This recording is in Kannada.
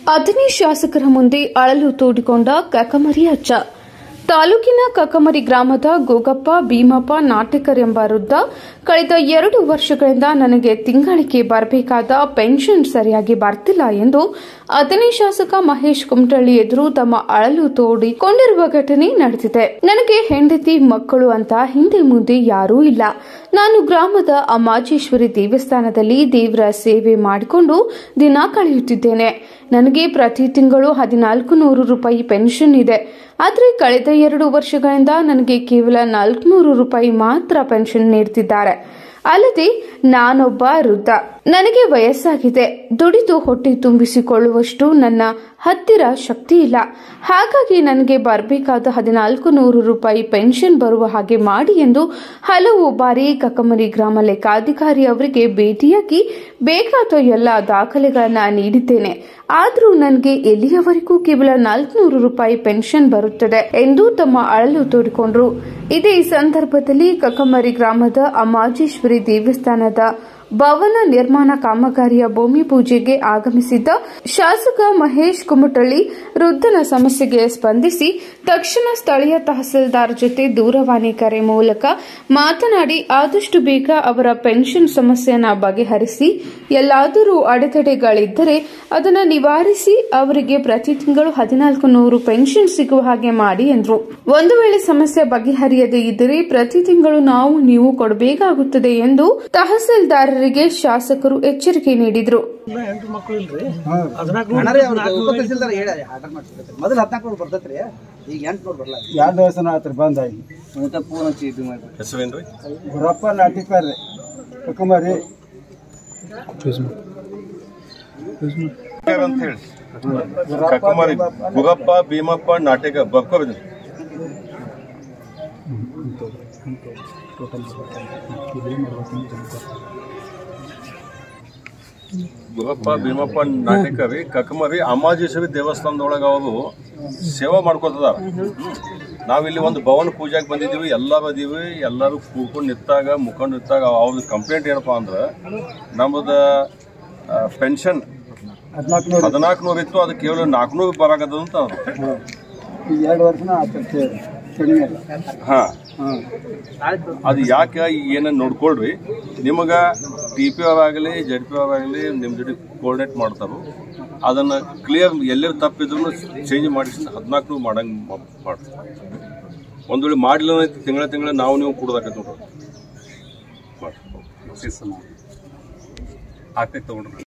ಅಥಣಿ ಶಾಸಕರ ಮುಂದೆ ಅಳಲು ತೋಡಿಕೊಂಡ ಕಕಮರಿ ಅಜ್ಜ ತಾಲೂಕಿನ ಕಕಮರಿ ಗ್ರಾಮದ ಗೋಗಪ್ಪ ಭೀಮಪ್ಪ ನಾಟಕರ್ ಎಂಬ ವೃದ್ಧ ಕಳೆದ ಎರಡು ವರ್ಷಗಳಿಂದ ನನಗೆ ತಿಂಗಳಿಗೆ ಬರಬೇಕಾದ ಪೆನ್ಷನ್ ಸರಿಯಾಗಿ ಬರ್ತಿಲ್ಲ ಎಂದು ಅಥಣಿ ಶಾಸಕ ಮಹೇಶ್ ಕುಮಟಳ್ಳಿ ಎದುರು ತಮ್ಮ ಅಳಲು ತೋಡಿಕೊಂಡಿರುವ ಘಟನೆ ನಡೆದಿದೆ ನನಗೆ ಹೆಂಡತಿ ಮಕ್ಕಳು ಅಂತ ಹಿಂದೆ ಮುಂದೆ ಯಾರೂ ಇಲ್ಲ ನಾನು ಗ್ರಾಮದ ಅಮಾಜೇಶ್ವರಿ ದೇವಸ್ಥಾನದಲ್ಲಿ ದೇವರ ಸೇವೆ ಮಾಡಿಕೊಂಡು ದಿನ ಕಳೆಯುತ್ತಿದ್ದೇನೆ ನನಗೆ ಪ್ರತಿ ತಿಂಗಳು ಹದಿನಾಲ್ಕು ನೂರು ರೂಪಾಯಿ ಪೆನ್ಷನ್ ಇದೆ ಆದರೆ ಕಳೆದ ಎರಡು ವರ್ಷಗಳಿಂದ ನನಗೆ ಕೇವಲ ನಾಲ್ಕುನೂರು ರೂಪಾಯಿ ಮಾತ್ರ ಪೆನ್ಷನ್ ನೀಡುತ್ತಿದ್ದಾರೆ ಅಲ್ಲದೆ ನಾನೊಬ್ಬ ವೃದ್ಧ ನನಗೆ ವಯಸ್ಸಾಗಿದೆ ದುಡಿದು ಹೊಟ್ಟೆ ತುಂಬಿಸಿಕೊಳ್ಳುವಷ್ಟು ನನ್ನ ಹತ್ತಿರ ಶಕ್ತಿ ಇಲ್ಲ ಹಾಗಾಗಿ ನನಗೆ ಬರಬೇಕಾದ ಹದಿನಾಲ್ಕು ನೂರು ರೂಪಾಯಿ ಪೆನ್ಷನ್ ಬರುವ ಹಾಗೆ ಮಾಡಿ ಎಂದು ಹಲವು ಬಾರಿ ಕಕಮರಿ ಗ್ರಾಮ ಲೆಕ್ಕಾಧಿಕಾರಿ ಅವರಿಗೆ ಭೇಟಿಯಾಗಿ ಬೇಕಾದ ಎಲ್ಲ ದಾಖಲೆಗಳನ್ನ ನೀಡಿದ್ದೇನೆ ಆದರೂ ನನಗೆ ಎಲ್ಲಿಯವರೆಗೂ ಕೇವಲ ನಾಲ್ಕುನೂರು ರೂಪಾಯಿ ಪೆನ್ಷನ್ ಬರುತ್ತದೆ ಎಂದು ತಮ್ಮ ಅಳಲು ತೋಡಿಕೊಂಡರು ಇದೇ ಸಂದರ್ಭದಲ್ಲಿ ಕಕಮರಿ ಗ್ರಾಮದ ಅಮಾಜೇಶ್ವರಿ ದೇವಸ್ಥಾನದ ಭವನ ನಿರ್ಮಾಣ ಕಾಮಗಾರಿಯ ಭೂಮಿ ಪೂಜೆಗೆ ಆಗಮಿಸಿದ್ದ ಶಾಸಕ ಮಹೇಶ್ ಕುಮಟಳ್ಳಿ ವೃದ್ಧನ ಸಮಸ್ಯೆಗೆ ಸ್ಪಂದಿಸಿ ತಕ್ಷಣ ಸ್ಥಳೀಯ ತಹಸೀಲ್ದಾರ್ ಜೊತೆ ದೂರವಾಣಿ ಕರೆ ಮೂಲಕ ಮಾತನಾಡಿ ಆದಷ್ಟು ಬೇಗ ಅವರ ಪೆನ್ಷನ್ ಸಮಸ್ಯೆಯನ್ನು ಬಗೆಹರಿಸಿ ಎಲ್ಲಾದರೂ ಅಡೆತಡೆಗಳಿದ್ದರೆ ಅದನ್ನು ನಿವಾರಿಸಿ ಅವರಿಗೆ ಪ್ರತಿ ತಿಂಗಳು ಹದಿನಾಲ್ಕು ನೂರು ಪೆನ್ಷನ್ ಸಿಗುವ ಹಾಗೆ ಮಾಡಿ ಎಂದರು ಒಂದು ವೇಳೆ ಸಮಸ್ಯೆ ಬಗೆಹರಿಯದೇ ಇದ್ದರೆ ಪ್ರತಿ ತಿಂಗಳು ನಾವು ನೀವು ಕೊಡಬೇಕಾಗುತ್ತದೆ ಎಂದು ತಹಸೀಲ್ದಾರರಿಗೆ ಶಾಸಕರು ಎಚ್ಚರಿಕೆ ನೀಡಿದರು ಎಂಟು ಮಕ್ಕಳು ಇಲ್ರಿ ಅಣ್ಣಾರೇ ಅವ್ರಿಗೆ ಉಪತಹಸೀಲ್ದಾರ್ ಹೇಳಿ ಆರ್ಡರ್ ಮಾಡ್ತಿರ್ತಾರೆ ಮೊದಲು ಹದಿನಾಲ್ಕು ನೂರು ಬರ್ತೈತ್ರಿ ಈಗ ಎಂಟು ನೂರು ಬರಲ್ಲ ಎರಡು ವರ್ಷ ಆತ್ರಿ ಬಂದ ಇಲ್ಲಿ ಮತ್ತೆ ಫೋನ್ ಹಚ್ಚಿ ಇದು ಮಾಡಿ ಹೆಸರೇನ್ರಿ ಗುರಪ್ಪ ನಾಟಿಕರ್ ರೀ ಕುಕುಮರಿ ಅಂತ ಹೇಳಿ ಕಕ್ಕುಮಾರಿ ಗುಗಪ್ಪ ಭೀಮಪ್ಪ ನಾಟಕ ಬರ್ಕೋಬೇಡಿ ಗುಗಪ್ಪ ಭೀಮಪ್ಪ ನಾಟಕ ರೀ ಕಕ್ಕಮರಿ ಅಮಾಜೇಶ್ವರಿ ದೇವಸ್ಥಾನದೊಳಗೆ ಅವರು ಸೇವಾ ಮಾಡ್ಕೊತದಾರ ನಾವಿಲ್ಲಿ ಒಂದು ಭವನ ಪೂಜೆಗೆ ಬಂದಿದ್ದೀವಿ ಎಲ್ಲರೂ ಅದೀವಿ ಎಲ್ಲರೂ ಕೂತ್ಕೊಂಡು ನಿಂತಾಗ ಮುಖಂಡ್ ನಿಂತಾಗ ಅವ್ರದ್ದು ಕಂಪ್ಲೇಂಟ್ ಏನಪ್ಪಾ ಅಂದ್ರೆ ನಮ್ಮದು ಪೆನ್ಷನ್ ಹದಿನಾಲ್ಕು ನೂರು ಹದಿನಾಲ್ಕು ನೂರು ಇತ್ತು ಅದು ಕೇವಲ ನಾಲ್ಕುನೂರು ಬರಾಕದ ಅಂತ ಅವ್ರು. ಈ ಎರಡು ವರ್ಷನ ಆಚರಿಸಿ ಕಡಿಮೆ ಇಲ್ಲ ಹಾ ಹಾಂ ಅದು ಯಾಕೆ ಏನನ್ನ ನೋಡ್ಕೊಳ್ರಿ ನಿಮಗ ಟಿ ಪಿ ಆಗಲಿ ಜಡ್ ಪಿ ಆಗಲಿ ನಿಮ್ಮ ಜೊತೆ ಕೋರ್ಡಿನೇಟ್ ಮಾಡ್ತಾರೋ ಅದನ್ನ ಕ್ಲಿಯರ್ ಎಲ್ಲರೂ ತಪ್ಪಿದ್ರು ಚೇಂಜ್ ಮಾಡಿಸಿ ಹದಿನಾಲ್ಕು ಮಾಡಂಗ್ ಮಾ- ಮಾಡ್ತಾರೆ ಒಂದ್ ವೇಳೆ ಮಾಡಲಿಲ್ಲ ತಿಂಗಳ ತಿಂಗಳ ನಾವು ನೀವು ಕೊಡೋದಾಕೈತೆ ನೋಡ್ರಿ ಆಗ್ತೈತೆ ತಗೊಂಡ್ರಿ